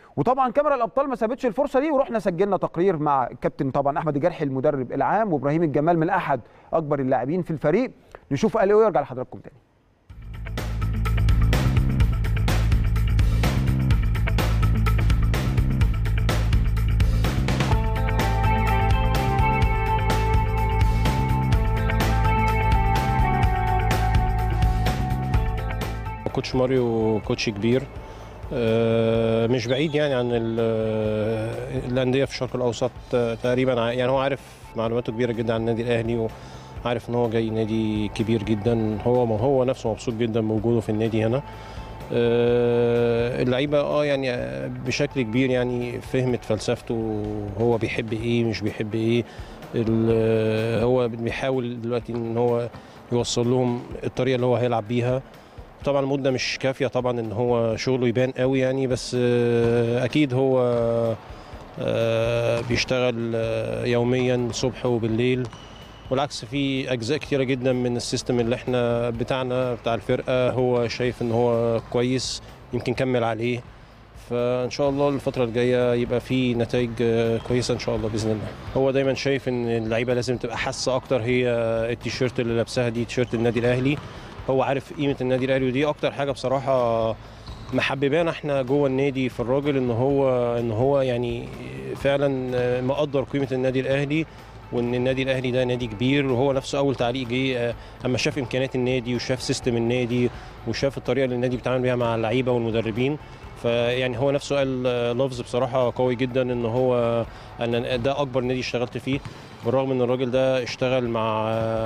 وطبعا كاميرا الابطال ما سابتش الفرصه دي ورحنا سجلنا تقرير مع الكابتن طبعا احمد الجرحي المدرب العام وابراهيم الجمال من احد اكبر اللاعبين في الفريق نشوف قال ايه ويرجع لحضراتكم تاني كوتش ماريو كوتش كبير آه، مش بعيد يعني عن ال- الانديه في الشرق الاوسط آه، تقريبا ع- يعني هو عارف معلوماته كبيره جدا عن النادي الاهلي وعارف ان هو جاي نادي كبير جدا هو هو نفسه مبسوط جدا بوجوده في النادي هنا آه، اللعيبه اه يعني آه، بشكل كبير يعني فهمت فلسفته هو بيحب ايه مش بيحب ايه ال- هو بيحاول دلوقتي ان هو يوصل لهم الطريقه اللي هو هيلعب بيها طبعا المده مش كافيه طبعا ان هو شغله يبان قوي يعني بس آه، اكيد هو آه، بيشتغل آه، يوميا الصبح وبالليل والعكس في اجزاء كتيره جدا من السيستم اللي احنا بتاعنا بتاع الفرقه هو شايف ان هو كويس يمكن كمل عليه فان شاء الله الفتره الجايه يبقى في نتائج آه، كويسه ان شاء الله باذن الله هو دايما شايف ان اللعيبه لازم تبقى حاسه اكتر هي التيشيرت اللي لابساها دي تيشيرت النادي الاهلي هو عارف قيمه النادي الاهلي ودي اكتر حاجه بصراحه محببانا احنا جوه النادي في الراجل ان هو ان هو يعني فعلا مقدر قيمه النادي الاهلي وان النادي الاهلي ده نادي كبير وهو نفسه اول تعليق جه اما شاف امكانيات النادي وشاف سيستم النادي وشاف الطريقه اللي النادي بيتعامل بيها مع اللعيبه والمدربين فيعني هو نفسه قال لفظ بصراحه قوي جدا ان هو ان ده اكبر نادي اشتغلت فيه بالرغم ان الراجل ده اشتغل مع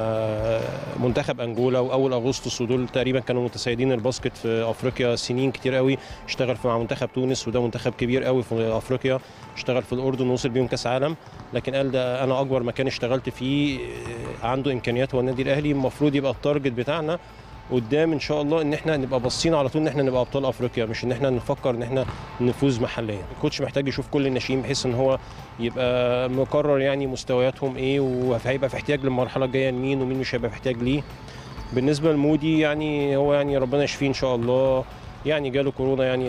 منتخب انجولا واول اغسطس ودول تقريبا كانوا متسيدين الباسكت في افريقيا سنين كتير قوي اشتغل مع منتخب تونس وده منتخب كبير قوي في افريقيا اشتغل في الاردن ووصل بيهم كاس عالم لكن قال ده انا اكبر مكان اشتغلت فيه عنده امكانيات هو النادي الاهلي المفروض يبقى التارجت بتاعنا قدام ان شاء الله ان احنا نبقى باصين على طول ان احنا نبقى ابطال افريقيا مش ان احنا نفكر ان احنا نفوز محليا الكوتش محتاج يشوف كل الناشئين بحيث ان هو يبقى مقرر يعني مستوياتهم ايه وهيبقى في احتياج للمرحله الجايه لمين ومين مش هيبقى في احتياج ليه بالنسبه لمودي يعني هو يعني ربنا يشفيه ان شاء الله يعني جاله كورونا يعني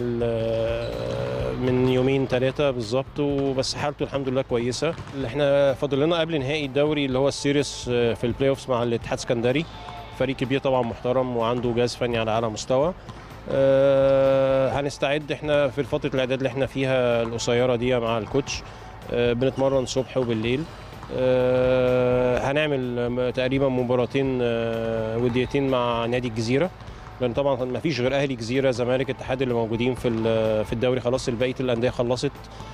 من يومين ثلاثه بالظبط وبس حالته الحمد لله كويسه اللي احنا فاضل لنا قبل نهائي الدوري اللي هو السيريس في البلاي اوفز مع الاتحاد السكندري فريق كبير طبعا محترم وعنده جهاز فني على اعلى مستوى أه هنستعد احنا في فتره الاعداد اللي احنا فيها القصيره دي مع الكوتش أه بنتمرن صبح وبالليل أه هنعمل تقريبا مباراتين أه وديتين مع نادي الجزيره لان طبعا ما فيش غير اهلي جزيره زمالك اتحاد اللي موجودين في في الدوري خلاص بقيه الانديه خلصت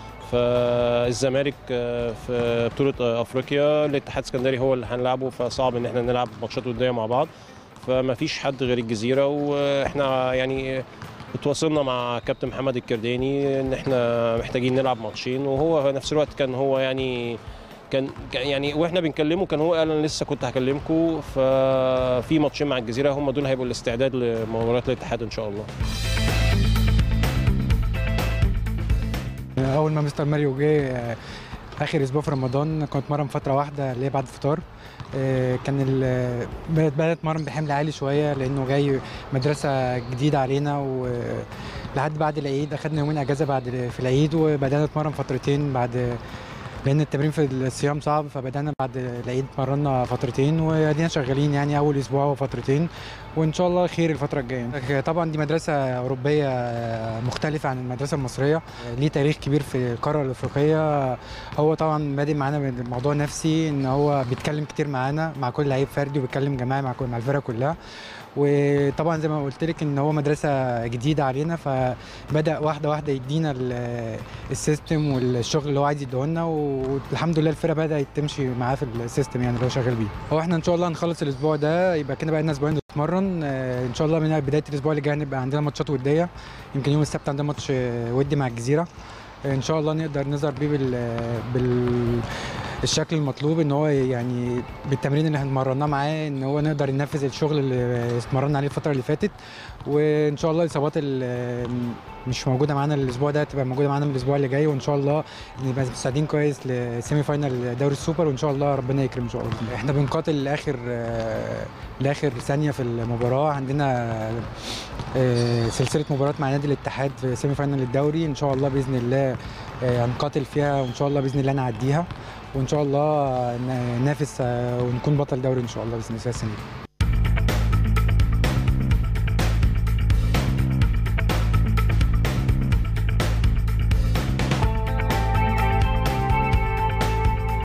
فالزمالك في بطوله افريقيا الاتحاد السكندري هو اللي هنلعبه فصعب ان احنا نلعب ماتشات وديه مع بعض فما فيش حد غير الجزيره واحنا يعني اتواصلنا مع كابتن محمد الكرداني ان احنا محتاجين نلعب ماتشين وهو في نفس الوقت كان هو يعني كان يعني واحنا بنكلمه كان هو قال انا لسه كنت هكلمكم ففي ماتشين مع الجزيره هم دول هيبقوا الاستعداد لمباراه الاتحاد ان شاء الله اول ما مستر ماريو جه اخر اسبوع في رمضان كنت اتمرن فتره واحده اللي هي بعد الفطار كان بدات اتمرن بحمل عالي شويه لانه جاي مدرسه جديده علينا ولحد بعد العيد اخدنا يومين اجازه بعد في العيد وبدانا نتمرن فترتين بعد لان التمرين في الصيام صعب فبدانا بعد العيد اتمرنا فترتين وادينا شغالين يعني اول اسبوع وفترتين وان شاء الله خير الفتره الجايه طبعا دي مدرسه اوروبيه مختلفه عن المدرسه المصريه ليه تاريخ كبير في القاره الافريقيه هو طبعا بادئ معانا بالموضوع نفسي ان هو بيتكلم كتير معانا مع كل لعيب فردي وبيتكلم جماعي مع كل مع الفرقه كلها وطبعا زي ما قلت لك ان هو مدرسه جديده علينا فبدا واحده واحده يدينا السيستم والشغل اللي هو عايز يديهولنا والحمد لله الفرقه بدات تمشي معاه في السيستم يعني اللي هو شغال بيه هو احنا ان شاء الله هنخلص الاسبوع ده يبقى كده بقى لنا اسبوعين نتمرن ان شاء الله من بدايه الاسبوع اللي جاي هنبقى عندنا ماتشات وديه يمكن يوم السبت عندنا ماتش ودي مع الجزيره ان شاء الله نقدر نظهر بيه بال, بال... الشكل المطلوب ان هو يعني بالتمرين اللي هنمرناه معاه ان هو نقدر ننفذ الشغل اللي اتمرنا عليه الفتره اللي فاتت وان شاء الله الاصابات اللي مش موجوده معانا الاسبوع ده تبقى موجوده معانا من الاسبوع اللي جاي وان شاء الله نبقى مستعدين كويس لسيمي فاينال دوري السوبر وان شاء الله ربنا يكرم ان شاء الله احنا بنقاتل لاخر آه، لاخر ثانيه في المباراه عندنا آه، سلسله مباريات مع نادي الاتحاد في سيمي فاينال الدوري ان شاء الله باذن الله آه، هنقاتل فيها وان شاء الله باذن الله نعديها وان شاء الله ننافس آه، ونكون بطل دوري ان شاء الله باذن الله السنه دي